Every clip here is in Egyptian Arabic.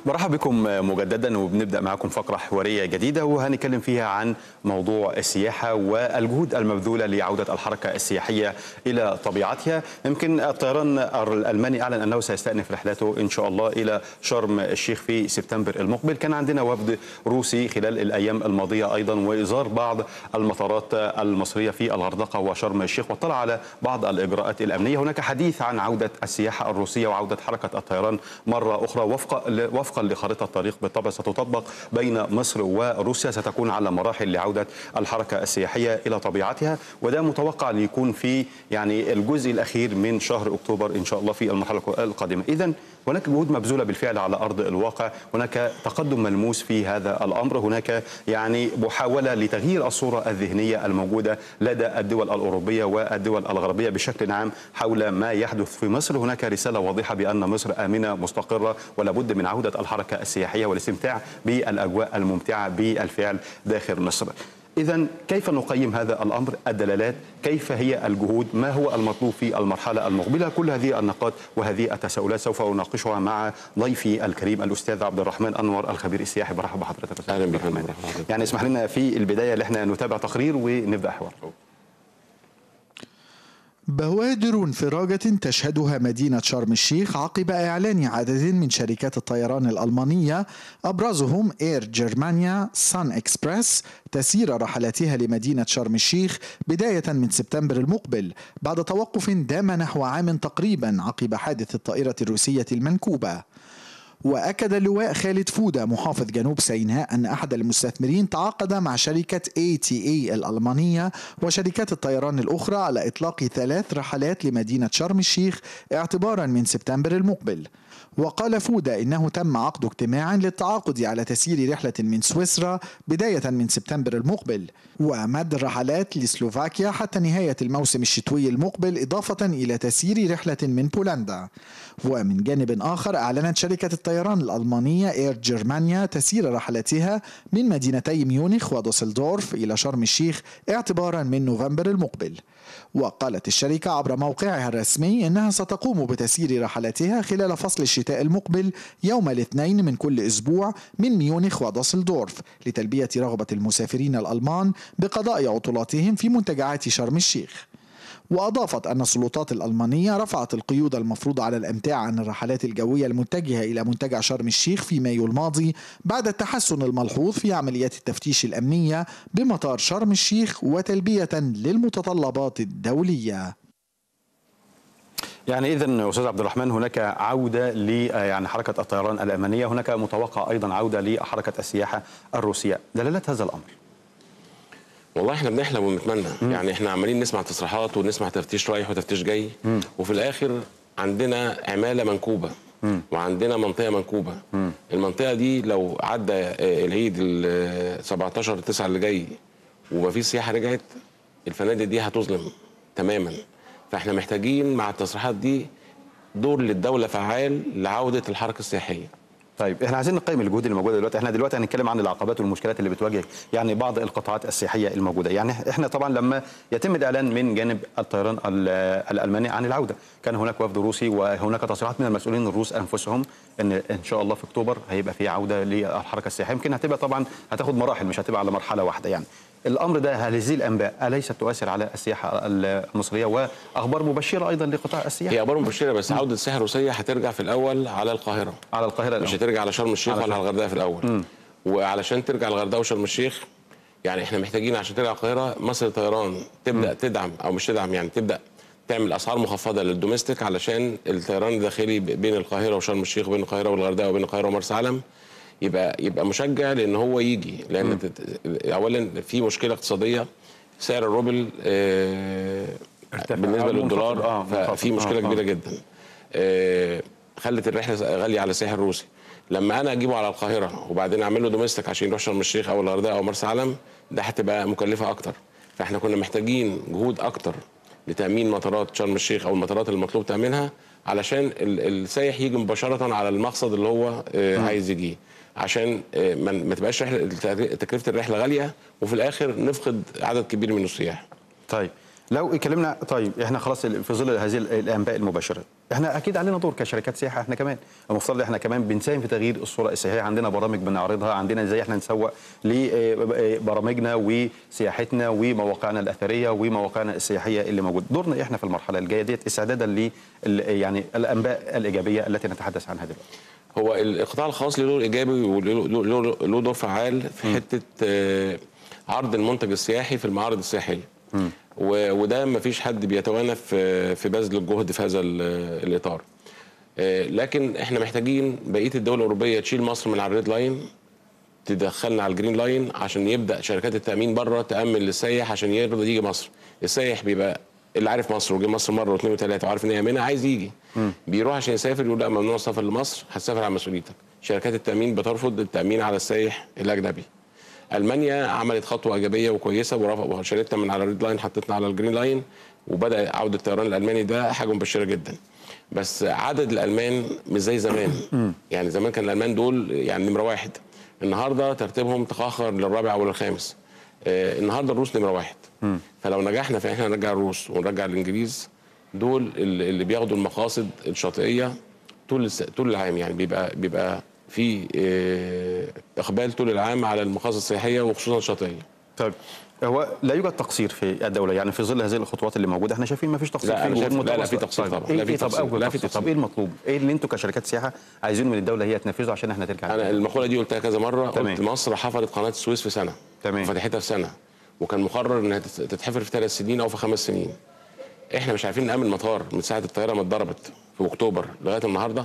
مرحبا بكم مجددا وبنبدا معاكم فقره حواريه جديده وهنتكلم فيها عن موضوع السياحه والجهود المبذوله لعوده الحركه السياحيه الى طبيعتها يمكن الطيران الالماني اعلن انه سيستأنف رحلاته ان شاء الله الى شرم الشيخ في سبتمبر المقبل كان عندنا وفد روسي خلال الايام الماضيه ايضا وزار بعض المطارات المصريه في الغردقه وشرم الشيخ واطلع على بعض الاجراءات الامنيه هناك حديث عن عوده السياحه الروسيه وعوده حركه الطيران مره اخرى وفق وفقا لخارطه الطريق بالطبع ستطبق بين مصر وروسيا ستكون على مراحل لعوده الحركه السياحيه الى طبيعتها وده متوقع ليكون في يعني الجزء الاخير من شهر اكتوبر ان شاء الله في المرحله القادمه اذا هناك جهود مبذوله بالفعل على ارض الواقع هناك تقدم ملموس في هذا الامر هناك يعني محاوله لتغيير الصوره الذهنيه الموجوده لدى الدول الاوروبيه والدول الغربيه بشكل عام حول ما يحدث في مصر هناك رساله واضحه بان مصر امنه مستقره ولا بد من عوده الحركه السياحيه والاستمتاع بالاجواء الممتعه بالفعل داخل مصر إذا كيف نقيم هذا الأمر الدلالات كيف هي الجهود ما هو المطلوب في المرحلة المقبلة كل هذه النقاط وهذه التساؤلات سوف أناقشها مع ضيفي الكريم الأستاذ عبد الرحمن أنور الخبير السياحي برحب بحضرتك أهلا بك يعني اسمح لنا في البداية اللي احنا نتابع تقرير ونبدأ حوار بوادر انفراجة تشهدها مدينة شرم الشيخ عقب إعلان عدد من شركات الطيران الألمانية أبرزهم إير جرمانيا سان إكسبرس تسير رحلاتها لمدينة شرم الشيخ بداية من سبتمبر المقبل بعد توقف دام نحو عام تقريبا عقب حادث الطائرة الروسية المنكوبة وأكد اللواء خالد فودة محافظ جنوب سيناء أن أحد المستثمرين تعاقد مع شركة ATA الألمانية وشركات الطيران الأخرى على إطلاق ثلاث رحلات لمدينة شرم الشيخ اعتبارا من سبتمبر المقبل وقال فودة إنه تم عقد اجتماع للتعاقد على تسيير رحلة من سويسرا بداية من سبتمبر المقبل ومد الرحلات لسلوفاكيا حتى نهاية الموسم الشتوي المقبل إضافة إلى تسيير رحلة من بولندا ومن جانب آخر أعلنت شركة الطيران الألمانية إير جرمانيا تسيير رحلاتها من مدينتي ميونخ ودوسلدورف إلى شرم الشيخ اعتبارا من نوفمبر المقبل وقالت الشركة عبر موقعها الرسمي إنها ستقوم بتسيير رحلاتها خلال فصل الشتاء المقبل يوم الاثنين من كل أسبوع من ميونخ ودوسلدورف لتلبية رغبة المسافرين الألمان بقضاء عطلاتهم في منتجعات شرم الشيخ وأضافت أن السلطات الألمانية رفعت القيود المفروضة على الامتاع عن الرحلات الجوية المتجهة إلى منتجع شرم الشيخ في مايو الماضي بعد التحسن الملحوظ في عمليات التفتيش الأمنية بمطار شرم الشيخ وتلبية للمتطلبات الدولية يعني اذا استاذ عبد الرحمن هناك عوده ل يعني حركه الطيران الالمانيه هناك متوقع ايضا عوده لحركه السياحه الروسيه دلالات هذا الامر والله احنا بنحلم ونتمنى مم. يعني احنا عمالين نسمع تصريحات ونسمع تفتيش رايح وتفتيش جاي مم. وفي الاخر عندنا عماله منكوبه مم. وعندنا منطقه منكوبه مم. المنطقه دي لو عدى العيد ال 17 9 اللي جاي ومفيش سياحه رجعت الفنادق دي هتظلم تماما فاحنا محتاجين مع التصريحات دي دور للدوله فعال لعوده الحركه السياحيه طيب احنا عايزين نقيم الجهود اللي موجوده دلوقتي احنا دلوقتي هنتكلم عن العقبات والمشكلات اللي بتواجه يعني بعض القطاعات السياحيه الموجوده يعني احنا طبعا لما يتم الاعلان من جانب الطيران الالماني عن العوده كان هناك وفد روسي وهناك تصريحات من المسؤولين الروس انفسهم ان ان شاء الله في اكتوبر هيبقى في عوده للحركه السياحيه يمكن هتبقى طبعا هتاخد مراحل مش هتبقى على مرحله واحده يعني الامر ده هذه الانباء اليست تؤثر على السياحه المصريه واخبار مبشره ايضا لقطاع السياحه هي اخبار مبشره بس عوده السياحه الروسيه هترجع في الاول على القاهره على القاهره مش هترجع على شرم الشيخ ولا على الغردقه في الاول م. وعلشان ترجع الغردقه وشرم الشيخ يعني احنا محتاجين عشان ترجع القاهره مصر الطيران تبدا م. تدعم او مش تدعم يعني تبدا تعمل اسعار مخفضه للدوميستيك علشان الطيران الداخلي بين القاهره وشرم الشيخ وبين القاهره والغردقه وبين القاهره ومرسى علم يبقى يبقى مشجع لان هو يجي لان اولا في مشكله اقتصاديه سعر الروبل آه بالنسبه للدولار آه ففي مشكله آه كبيره جدا آه خلت الرحله غاليه على الساحل الروسي لما انا اجيبه على القاهره وبعدين اعمل له دوميستيك عشان يروح شرم الشيخ او الغردقه او مرسى علم ده هتبقى مكلفه اكتر فاحنا كنا محتاجين جهود اكتر لتامين مطارات شرم الشيخ او المطارات اللي مطلوب تامينها علشان السايح يجي مباشره على المقصد اللي هو عايز يجيه عشان ما تبقاش رحله تكلفه الرحله غاليه وفي الاخر نفقد عدد كبير من السياح. طيب لو اتكلمنا طيب احنا خلاص في ظل هذه الانباء المباشره احنا اكيد علينا دور كشركات سياحه احنا كمان المفترض احنا كمان بنساهم في تغيير الصوره السياحيه عندنا برامج بنعرضها عندنا ازاي احنا نسوق لبرامجنا وسياحتنا ومواقعنا الاثريه ومواقعنا السياحيه اللي موجوده دورنا احنا في المرحله الجايه ديت استعدادا ل يعني الانباء الايجابيه التي نتحدث عنها دلوقتي هو القطاع الخاص له دور ايجابي وله دور فعال في حته آه، عرض المنتج السياحي في المعارض السياحيه وده ما فيش حد بيتوانى في في بذل الجهد في هذا ال- الاطار آه، لكن احنا محتاجين بقيه الدول الاوروبيه تشيل مصر من على الريد لاين تدخلنا على الجرين لاين عشان يبدا شركات التامين بره تامن للسايح عشان يرضى يجي مصر السايح بيبقى اللي عارف مصر وجه مصر مره واثنين وثلاثه وعارف ان هي امنه عايز يجي بيروح عشان يسافر يقول لا ممنوع السفر لمصر هتسافر على مسؤوليتك شركات التامين بترفض التامين على السايح الاجنبي المانيا عملت خطوه ايجابيه وكويسه ورفع شالتنا من على الريد لاين حطتنا على الجرين لاين وبدا عوده الطيران الالماني ده حاجه مبشره جدا بس عدد الالمان مش زي زمان يعني زمان كان الالمان دول يعني نمره واحد النهارده ترتيبهم تخاخر للرابع او للخامس آه النهارده الروس نمره واحد فلو نجحنا في ان احنا نرجع الروس ونرجع الانجليز دول اللي اللي بياخدوا المقاصد الشاطئيه طول الس- طول العام يعني بيبقى بيبقى في آه، اقبال طول العام على المقاصد السياحيه وخصوصا الشاطئيه طيب هو لا يوجد تقصير في الدوله يعني في ظل هذه الخطوات اللي موجوده احنا شايفين ما فيش تقصير لا، في أنا جهود شايف- لا، لا، متواصلة. في تقصير طيب، طبعا. إيه لا، في إيه طب تقصير. أول لا، في تقصير. طب تقصير. ايه المطلوب؟ ايه اللي انتوا كشركات سياحه عايزينه من الدوله هي تنفذه عشان احنا ترجع انا المقوله دي قلتها كذا مره تمام. قلت مصر حفرت قناه السويس في سنه تمام. فتحتها في سنه وكان مقرر انها تت- تتحفر في ثلاث سنين او في خمس سنين احنا مش عارفين نامن مطار من ساعه الطياره ما اتضربت في اكتوبر لغايه النهارده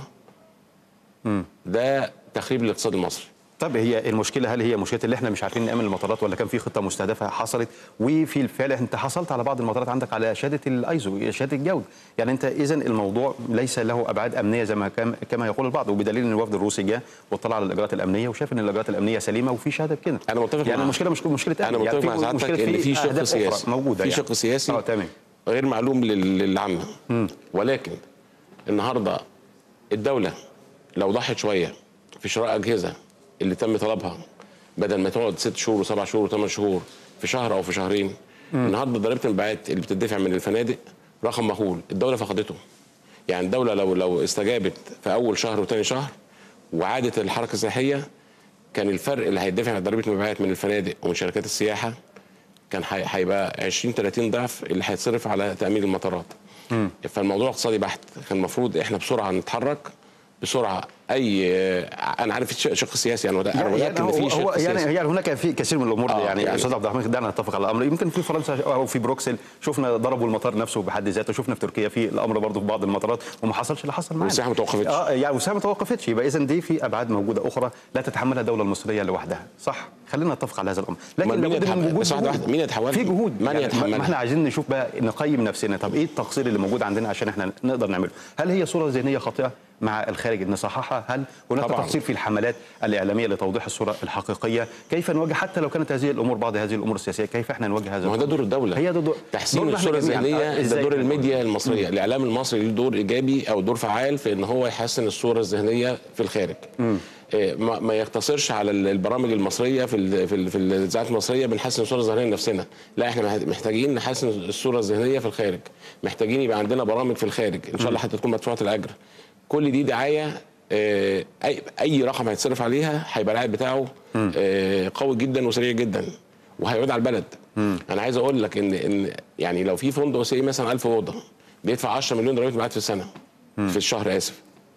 ده تخريب الاقتصاد المصري طب هي المشكله هل هي مشكله اللي احنا مش عارفين نامن المطارات ولا كان في خطه مستهدفه حصلت وفي الفعل انت حصلت على بعض المطارات عندك على شهاده الايزو شهاده الجوده يعني انت اذا الموضوع ليس له ابعاد امنيه زي ما كان كما يقول البعض وبدليل ان الوفد الروسي جاء واطلع على الاجراءات الامنيه وشاف ان الاجراءات الامنيه سليمه وفي شهاده بكده أنا متفق يعني مع- المشكله مش مشكله انا أمن. متفق يعني مع سعادتك مشكلة ان في شق أهداف أخرى سياسي موجوده في يعني. شق سياسي اه تمام غير معلوم لل- للعامه ولكن النهارده الدوله لو ضحت شويه في شراء اجهزه اللي تم طلبها بدل ما تقعد ست شهور وسبع شهور وثمان شهور في شهر او في شهرين النهارده ضريبه المبيعات اللي بتدفع من الفنادق رقم مهول الدوله فقدته يعني الدوله لو لو استجابت في اول شهر وثاني شهر وعادت الحركه السياحيه كان الفرق اللي هيدفع ضريبه المبيعات من الفنادق ومن شركات السياحه كان هي- هيبقى 20 30 ضعف اللي هيتصرف على تامين المطارات فالموضوع اقتصادي بحت كان المفروض احنا بسرعه نتحرك بسرعه اي انا عارف الش- شق سياسي انا متأ- انا يعني متاكد ان هو, في هو شق يعني سياسي يعني هناك في كثير من الامور آه، يعني, يعني- استاذ عبد الرحمن دعنا نتفق على الامر يمكن في فرنسا او في بروكسل شفنا ضربوا المطار نفسه بحد ذاته شفنا في تركيا في الامر برضه في بعض المطارات وما حصلش اللي حصل معانا والسياحة ما توقفتش. اه يعني والسياحه ما توقفتش يبقى اذا دي في ابعاد موجوده اخرى لا تتحملها الدوله المصريه لوحدها صح خلينا نتفق على هذا الامر أمال لكن مين لابد من يتحمل- وجود بس واحدة جهود. واحدة، مين يتحملها؟ في جهود من يعني ما- يتحملها؟ ما احنا عايزين نشوف بقى نقيم نفسنا طب ايه التقصير اللي موجود عندنا عشان احنا نقدر نعمله هل هي صوره ذهنيه خاطئه مع الخارج نصححها هل هناك طبعاً. تقصير في الحملات الاعلاميه لتوضيح الصوره الحقيقيه كيف نواجه حتى لو كانت هذه الامور بعض هذه الامور السياسيه كيف احنا نواجه هذا ما هو ده الأمر؟ دور الدوله هي ده دور تحسين دورنا إحنا الصوره جميعاً. الذهنيه آه، ده إزاي دور كده؟ الميديا المصريه الاعلام المصري له دور ايجابي او دور فعال في ان هو يحسن الصوره الذهنيه في الخارج آه، ما ما يقتصرش على ال- البرامج المصريه في ال في ال في الاذاعات المصريه بنحسن الصوره الذهنيه لنفسنا لا احنا مح- محتاجين نحسن الصوره الذهنيه في الخارج محتاجين يبقى عندنا برامج في الخارج ان شاء الله حتى تكون مدفوعه الاجر كل دي دعايه آه، اي اي رقم هيتصرف عليها هيبقى العائد بتاعه آه، قوي جدا وسريع جدا وهيعود على البلد انا عايز اقول لك ان ان يعني لو في فندق سي مثلا 1000 اوضه بيدفع 10 مليون ضريبه مبيعات في السنه في الشهر اسف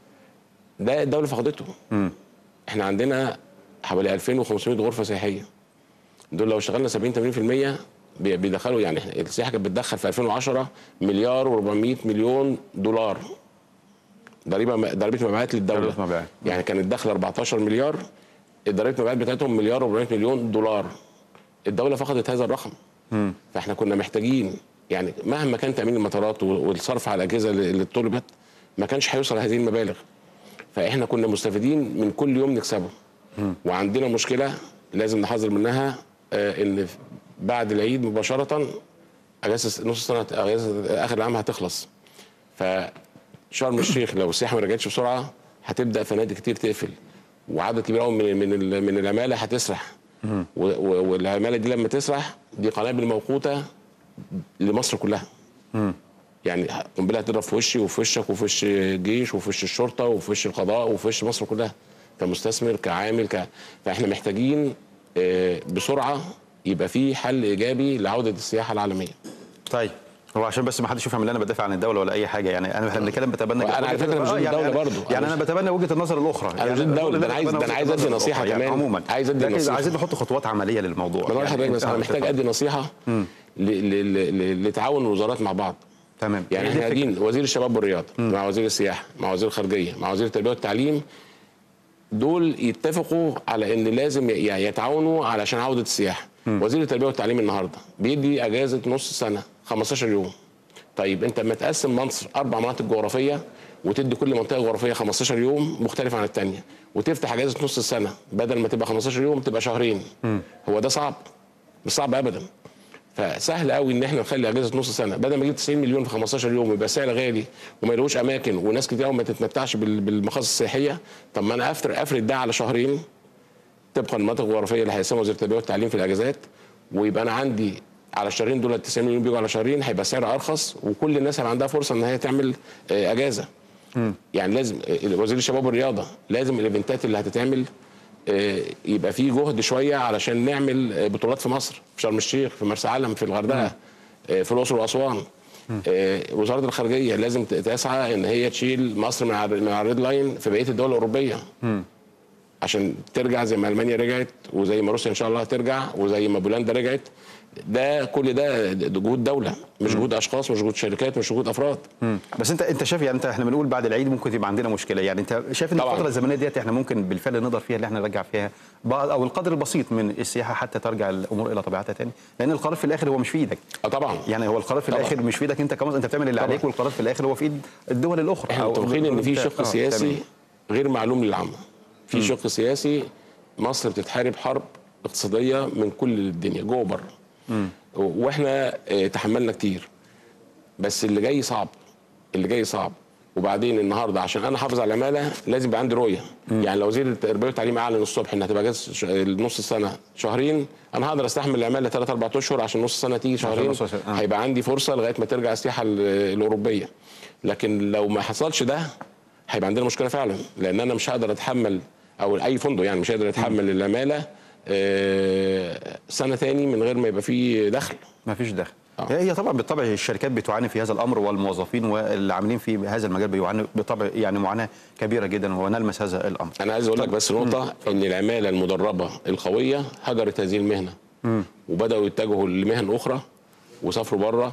ده الدوله فقدته احنا عندنا حوالي 2500 غرفه سياحيه دول لو اشتغلنا 70 80% بي- بيدخلوا يعني إحنا السياحه كانت بتدخل في 2010 مليار و400 مليون دولار ضريبه ضريبه مبيعات للدوله ضريبة مبيعات. يعني كان الدخل 14 مليار ضريبه المبيعات بتاعتهم مليار و400 مليون دولار الدوله فقدت هذا الرقم فاحنا كنا محتاجين يعني مهما كان تامين المطارات و- والصرف على الاجهزه اللي اللي طلبت ما كانش هيوصل هذه المبالغ فاحنا كنا مستفيدين من كل يوم نكسبه وعندنا مشكله لازم نحذر منها آه، ان بعد العيد مباشره اجازه نص سنه اجازه اخر العام هتخلص فشرم الشيخ لو السياحه ما رجعتش بسرعه هتبدا فنادق كتير تقفل وعدد كبير قوي من من ال- من العماله هتسرح و- و- والعماله دي لما تسرح دي قنابل موقوته لمصر كلها يعني قنبله هتضرب في وشي وفي وشك وفي وش الجيش وفي وش الشرطه وفي وش القضاء وفي وش مصر كلها كمستثمر كعامل ك... فاحنا محتاجين آه، بسرعه يبقى في حل ايجابي لعوده السياحه العالميه طيب هو عشان بس ما حدش يفهم ان انا بدافع عن الدوله ولا اي حاجه يعني انا احنا بنتكلم بتبنى وأنا على وجهة فكرة مش آه، ضد يعني الدولة أنا- برضو. أنا يعني مش- انا بتبنى وجهه النظر الاخرى أنا مش ضد الدولة، ده أنا عايز- ده أنا عايز أدي نصيحة يعني كمان. عموما عايز أدي لكن نصيحة. عايزين نحط خطوات عمليه للموضوع ما انا أقول لحضرتك بس انا آه، محتاج اتفضل. ادي نصيحه ل... ل... ل... لتعاون الوزارات مع بعض تمام يعني هي احنا دي الفكرة. قاعدين وزير الشباب والرياضه مع وزير السياحه مع وزير الخارجيه مع وزير التربيه والتعليم دول يتفقوا على ان لازم ي- يعني يتعاونوا علشان عوده السياحه وزير التربيه والتعليم النهارده بيدي اجازه نص سنه 15 يوم طيب انت لما تقسم مصر اربع مناطق جغرافيه وتدي كل منطقه جغرافيه 15 يوم مختلفه عن الثانيه وتفتح اجازه نص السنه بدل ما تبقى 15 يوم تبقى شهرين هو ده صعب مش صعب ابدا فسهل قوي ان احنا نخلي اجازه نص سنه بدل ما اجيب 90 مليون في 15 يوم ويبقى سعر غالي وما يلاقوش اماكن وناس كتير قوي ما تتمتعش بال- بالمقاصد السياحيه طب ما انا افرق افرد ده على شهرين طبقا للمناطق الجغرافيه اللي هيقسمها وزير التربيه والتعليم في الاجازات ويبقى انا عندي على الشهرين دول ال 90 مليون بيجوا على شهرين هيبقى سعر ارخص وكل الناس هيبقى عندها فرصه ان هي تعمل آه، اجازه يعني لازم آه، وزير الشباب والرياضه لازم الايفنتات اللي هتتعمل آه، يبقى فيه جهد شويه علشان نعمل آه، بطولات في مصر في شرم الشيخ في مرسى علم في الغردقه آه، في الاقصر واسوان آه، وزاره الخارجيه لازم ت- تسعى ان هي تشيل مصر من على من على الريد لاين في بقيه الدول الاوروبيه عشان ترجع زي ما المانيا رجعت وزي ما روسيا ان شاء الله هترجع وزي ما بولندا رجعت ده كل ده جهود دوله مش جهود اشخاص مش جهود شركات مش جهود افراد مم. بس انت انت شايف يعني انت احنا بنقول بعد العيد ممكن يبقى عندنا مشكله يعني انت شايف ان طبعاً. الفتره الزمنيه ديت احنا ممكن بالفعل نقدر فيها اللي احنا نرجع فيها بعض او القدر البسيط من السياحه حتى ترجع الامور الى طبيعتها تاني لان القرار في الاخر هو مش في ايدك اه طبعا يعني هو القرار في طبعاً. الاخر مش في ايدك انت كمصر انت بتعمل اللي طبعاً. عليك والقرار في الاخر هو في ايد الدول الاخرى احنا أو- متفقين ان في آه، شق تمام. سياسي غير معلوم للعامه في شق سياسي مصر بتتحارب حرب اقتصاديه من كل الدنيا جوه وبره واحنا اه، تحملنا كتير بس اللي جاي صعب اللي جاي صعب وبعدين النهارده عشان انا احافظ على العماله لازم يبقى عندي رؤيه يعني لو وزير التربيه والتعليم اعلن الصبح ان هتبقى اجازه ش- نص السنه شهرين انا هقدر استحمل العماله ثلاث اربع اشهر عشان نص السنه تيجي شهرين نص السنة، آه. هيبقى عندي فرصه لغايه ما ترجع السياحه ال- الاوروبيه لكن لو ما حصلش ده هيبقى عندنا مشكله فعلا لان انا مش هقدر اتحمل او اي فندق يعني مش هيقدر يتحمل العماله آه، سنه تاني من غير ما يبقى فيه دخل ما فيش دخل آه. هي طبعا بالطبع الشركات بتعاني في هذا الامر والموظفين واللي عاملين في هذا المجال بيعانوا بالطبع يعني معاناه كبيره جدا ونلمس هذا الامر انا عايز اقول لك بس نقطه ان العماله المدربه القويه هجرت هذه المهنه وبداوا يتجهوا لمهن اخرى وسافروا بره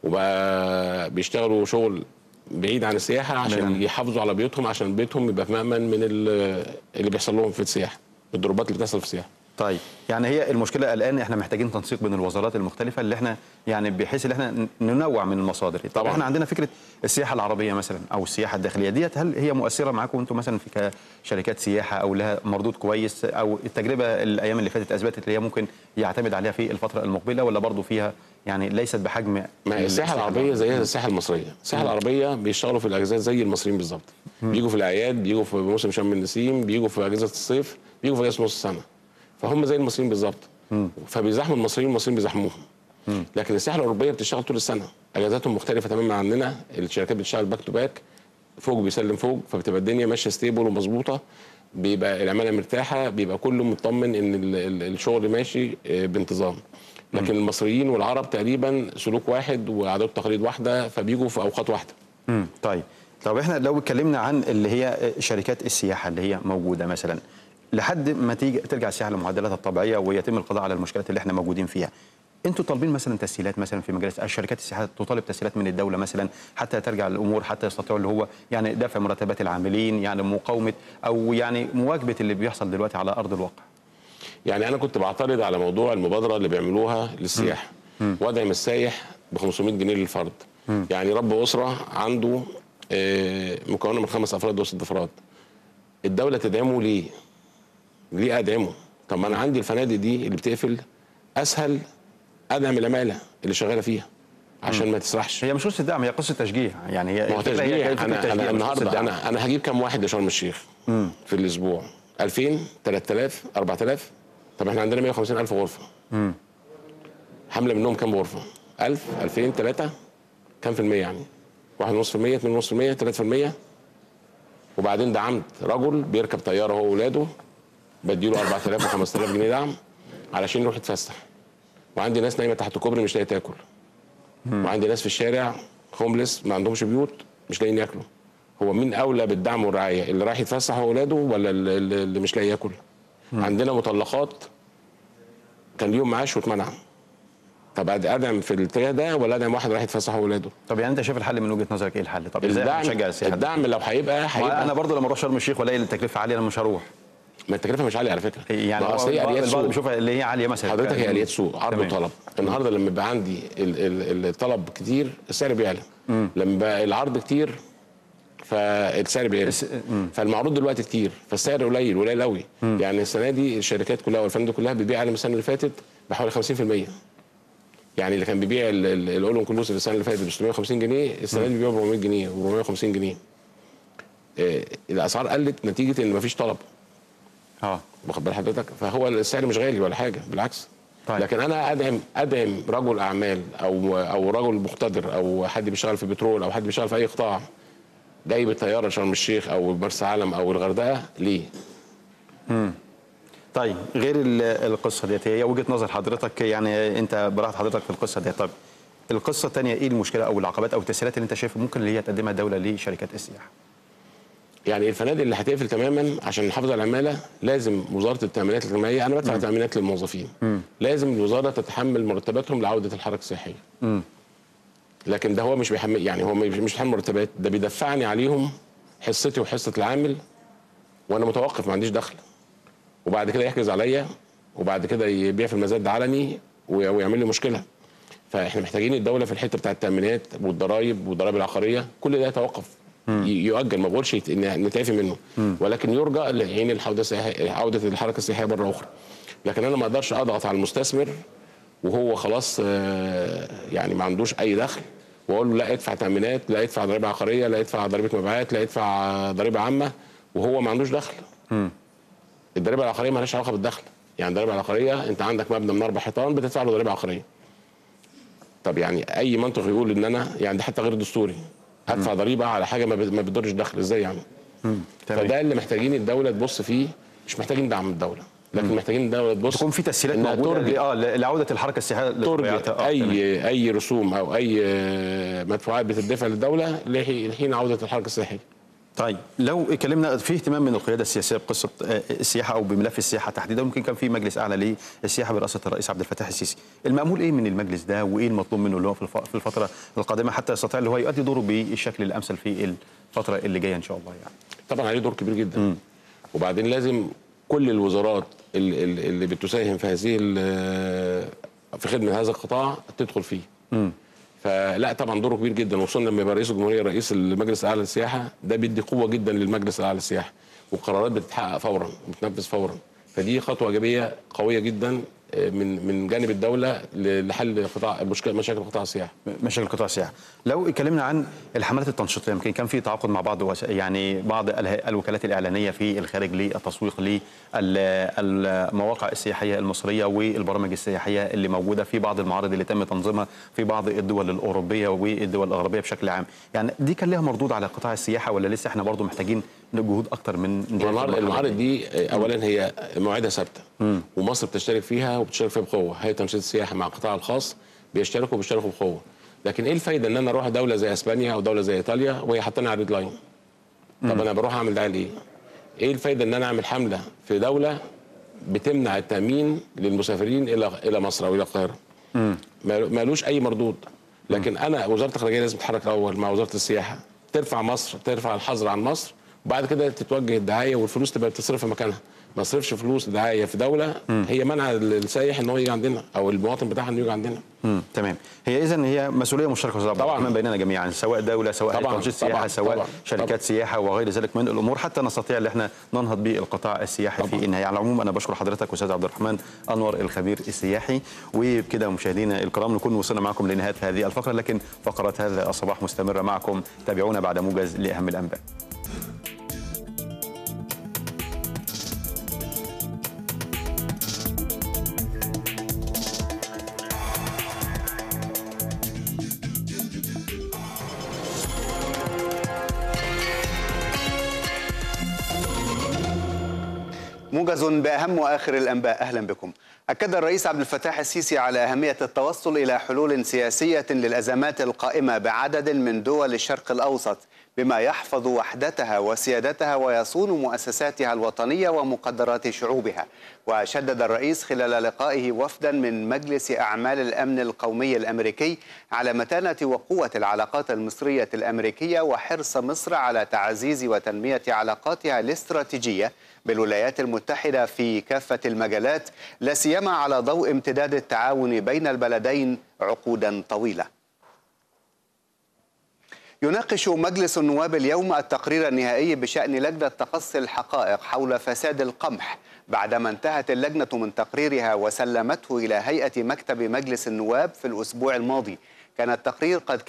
وبقى بيشتغلوا شغل بعيد عن السياحه عشان نعم. يحافظوا على بيوتهم عشان بيتهم يبقى في مأمن من ال- اللي بيحصل لهم في السياحه الضربات اللي بتحصل في السياحه طيب يعني هي المشكله الان احنا محتاجين تنسيق بين الوزارات المختلفه اللي احنا يعني بحيث ان احنا ننوع من المصادر طبعا طبعاً. احنا عندنا فكره السياحه العربيه مثلا او السياحه الداخليه ديت هل هي مؤثره معاكم انتم مثلا في كشركات سياحه او لها مردود كويس او التجربه الايام اللي فاتت اثبتت اللي هي ممكن يعتمد عليها في الفتره المقبله ولا برضه فيها يعني ليست بحجم ما هي السياحه العربيه زيها زي السياحه المصريه السياحه العربيه بيشتغلوا في الاجازات زي المصريين بالظبط بيجوا في الاعياد بيجوا في موسم شم النسيم بيجوا في اجازه الصيف بيجوا في اجازه نص السنه فهم زي المصريين بالظبط فبيزاحموا المصريين والمصريين بيزاحموهم لكن السياحه الاوروبيه بتشتغل طول السنه اجازاتهم مختلفه تماما عننا الشركات بتشتغل باك تو باك فوق بيسلم فوق فبتبقى الدنيا ماشيه ستيبل ومظبوطه بيبقى العماله مرتاحه بيبقى كله مطمن ان ال- ال- الشغل ماشي آه، بانتظام لكن المصريين والعرب تقريبا سلوك واحد وعادات وتقاليد واحده فبيجوا في اوقات واحده مم. طيب طب احنا لو اتكلمنا عن اللي هي شركات السياحه اللي هي موجوده مثلا لحد ما تيجي ترجع السياحه لمعدلاتها الطبيعيه ويتم القضاء على المشكلات اللي احنا موجودين فيها انتوا طالبين مثلا تسهيلات مثلا في مجال الشركات السياحه تطالب تسهيلات من الدوله مثلا حتى ترجع الامور حتى يستطيعوا اللي هو يعني دفع مرتبات العاملين يعني مقاومه او يعني مواكبه اللي بيحصل دلوقتي على ارض الواقع يعني انا كنت بعترض على موضوع المبادره اللي بيعملوها للسياحه وادعم السايح ب 500 جنيه للفرد يعني رب اسره عنده آه، مكونه من خمس افراد وست افراد الدوله تدعمه ليه؟ ليه ادعمه؟ طب ما انا عندي الفنادق دي اللي بتقفل اسهل ادعم العماله اللي شغاله فيها عشان ما تسرحش هي مش قصه دعم هي قصه تشجيع يعني هي ما هو الفكرة هي تشجيع كانت فكرة انا تشجيع، انا مش قصة النهارده دعم. انا انا هجيب كام واحد لشرم الشيخ في الاسبوع 2000 3000 4000 طب احنا عندنا 150 الف غرفه حامله منهم كام غرفه 1000 2000 3 كام في المية يعني 1.5% 2.5% 3% وبعدين دعمت رجل بيركب طياره هو واولاده بديله 4000 و5000 جنيه دعم علشان يروح يتفسح وعندي ناس نايمه تحت كوبري مش لاقيه تاكل وعندي ناس في الشارع هوملس ما عندهمش بيوت مش لاقيين ياكلوا هو مين اولى بالدعم والرعايه اللي رايح يتفسح هو واولاده ولا اللي اللي مش لاقي ياكل عندنا مطلقات كان ليهم معاش واتمنع طب ادعم في الاتجاه ده ولا ادعم واحد رايح يتفسح هو واولاده طب يعني انت شايف الحل من وجهه نظرك ايه الحل طب ازاي الدعم نشجع السياحه ده؟ الدعم لو هيبقى هيبقى انا برضو لما اروح شرم الشيخ والاقي التكلفه عاليه انا مش هروح ما التكلفه مش عاليه على فكره يعني ما هو اصل هي البعض اليات البعض سوق بيشوفها اللي هي عاليه مثلا حضرتك هي اليات سوق عرض تمام. وطلب النهارده لما يبقى عندي ال- ال- الطلب كتير السعر بيعلى لما يبقى العرض كتير فالسعر بيقل الس- فالمعروض دلوقتي كتير فالسعر قليل قليل قوي يعني السنه دي الشركات كلها والفنادق كلها بتبيع اقل من السنه اللي فاتت بحوالي 50% يعني اللي كان بيبيع الاول انكلوسيف السنه اللي فاتت ب 650 جنيه السنه دي بيبيع ب 400 جنيه و450 جنيه آه، الاسعار قلت نتيجه ان مفيش طلب اه واخد بال حضرتك فهو السعر مش غالي ولا حاجه بالعكس طيب. طيب. لكن انا ادعم ادعم رجل اعمال او او رجل مقتدر او حد بيشتغل في بترول او حد بيشتغل في اي قطاع جاي بالطياره شرم الشيخ او مرسى علم او الغردقه ليه؟ طيب غير ال- القصه ديت هي وجهه نظر حضرتك يعني انت براحه حضرتك في القصه ديت طب القصه الثانيه ايه المشكله او العقبات او التسهيلات اللي انت شايفها ممكن اللي هي تقدمها الدوله لشركات السياحه يعني الفنادق اللي هتقفل تماما عشان نحافظ على العماله لازم وزاره التامينات الاجتماعيه انا بدفع تامينات للموظفين لازم الوزاره تتحمل مرتباتهم لعوده الحركه السياحيه لكن ده هو مش بيحمل يعني هو مش مش بيحمل مرتبات ده بيدفعني عليهم حصتي وحصه العامل وانا متوقف ما عنديش دخل وبعد كده يحجز عليا وبعد كده يبيع في المزاد علني وي- ويعمل لي مشكله فاحنا محتاجين الدوله في الحته بتاعه التامينات والضرائب والضرائب العقاريه كل ده يتوقف ي- يؤجل ما بقولش يت- إن نتعافي منه ولكن يرجى لحين العوده السياحيه عوده الحركه السياحيه مره اخرى لكن انا ما اقدرش اضغط على المستثمر وهو خلاص آه، يعني ما عندوش اي دخل واقول له لا ادفع تامينات لا ادفع ضريبه عقاريه لا ادفع ضريبه مبيعات لا ادفع ضريبه عامه وهو ما عندوش دخل الضريبه العقاريه مالهاش علاقه بالدخل يعني الضريبه العقاريه انت عندك مبنى من اربع حيطان بتدفع له ضريبه عقاريه طب يعني اي منطق يقول ان انا يعني ده حتى غير دستوري هدفع ضريبه على حاجه ما ب- ما بتضرش دخل ازاي يعني تمام. فده اللي محتاجين الدوله تبص فيه مش محتاجين دعم من الدوله لكن محتاجين الدوله تبص تكون في تسهيلات إنها موجوده ترجع- ل- اه ل- لعوده الحركه السياحيه ترجع لطبيعتها. آه، تمام. اي اي رسوم او اي آه، مدفوعات بتدفع للدوله لحي- لحين عوده الحركه السياحيه طيب لو اتكلمنا في اهتمام من القياده السياسيه بقصه آه، السياحه او بملف السياحه تحديدا ممكن كان في مجلس اعلى للسياحه برئاسه الرئيس عبد الفتاح السيسي المامول ايه من المجلس ده وايه المطلوب منه اللي هو في الف- في الفتره القادمه حتى يستطيع اللي هو يؤدي دوره بالشكل الامثل في الفتره اللي جايه ان شاء الله يعني طبعا عليه دور كبير جدا وبعدين لازم كل الوزارات اللي, اللي بتساهم في هذه ال- في خدمه هذا القطاع تدخل فيه فلا طبعا دوره كبير جدا وخصوصا لما يبقى رئيس الجمهوريه رئيس المجلس الاعلى للسياحه ده بيدي قوه جدا للمجلس الاعلى للسياحه والقرارات بتتحقق فورا بتنفذ فورا فدي خطوه ايجابيه قويه جدا آه، من من جانب الدوله ل- لحل قطاع مشكله مشاكل قطاع السياحه مشاكل قطاع السياحه لو اتكلمنا عن الحملات التنشيطيه يمكن كان في تعاقد مع بعض وس- يعني بعض اله- الوكالات الاعلانيه في الخارج للتسويق للمواقع السياحيه المصريه والبرامج السياحيه اللي موجوده في بعض المعارض اللي تم تنظيمها في بعض الدول الاوروبيه والدول الغربيه بشكل عام يعني دي كان لها مردود على قطاع السياحه ولا لسه احنا برضو محتاجين جهود اكتر من المعارض المعارض دي آه، اولا هي مواعيدها ثابته ومصر بتشترك فيها وبتشترك فيها بقوه هي تنشيط السياحه مع القطاع الخاص بيشتركوا بيشتركوا بقوه لكن ايه الفايده ان انا اروح دوله زي اسبانيا او دوله زي ايطاليا وهي حاطاني على الريد لاين طب انا بروح اعمل ده ليه ايه الفايده ان انا اعمل حمله في دوله بتمنع التامين للمسافرين الى الى مصر او الى القاهره ما- مالوش اي مردود لكن انا وزاره الخارجيه لازم تتحرك الاول مع وزاره السياحه ترفع مصر ترفع الحظر عن مصر وبعد كده تتوجه الدعايه والفلوس تبقى بتصرف في مكانها ما اصرفش فلوس دعايه في دوله هي منع السايح ان هو يجي عندنا او المواطن بتاعها انه يجي عندنا مم. تمام هي اذا هي مسؤوليه مشتركه أستاذ عبد طبعاً. الرحمن بيننا جميعا سواء دوله سواء طبعاً. تنشيط سياحه طبعاً. سواء طبعاً. شركات طبعاً. سياحه وغير ذلك من الامور حتى نستطيع ان احنا ننهض بالقطاع السياحي في النهايه على العموم انا بشكر حضرتك استاذ عبد الرحمن انور الخبير السياحي وبكده مشاهدينا الكرام نكون وصلنا معكم لنهايه هذه الفقره لكن فقرات هذا الصباح مستمره معكم تابعونا بعد موجز لاهم الانباء موجز باهم واخر الانباء اهلا بكم. اكد الرئيس عبد الفتاح السيسي على اهميه التوصل الى حلول سياسيه للازمات القائمه بعدد من دول الشرق الاوسط بما يحفظ وحدتها وسيادتها ويصون مؤسساتها الوطنيه ومقدرات شعوبها. وشدد الرئيس خلال لقائه وفدا من مجلس اعمال الامن القومي الامريكي على متانه وقوه العلاقات المصريه الامريكيه وحرص مصر على تعزيز وتنميه علاقاتها الاستراتيجيه بالولايات المتحدة في كافة المجالات لا سيما على ضوء امتداد التعاون بين البلدين عقودا طويلة. يناقش مجلس النواب اليوم التقرير النهائي بشأن لجنة تقصي الحقائق حول فساد القمح بعدما انتهت اللجنة من تقريرها وسلمته إلى هيئة مكتب مجلس النواب في الأسبوع الماضي. كان التقرير قد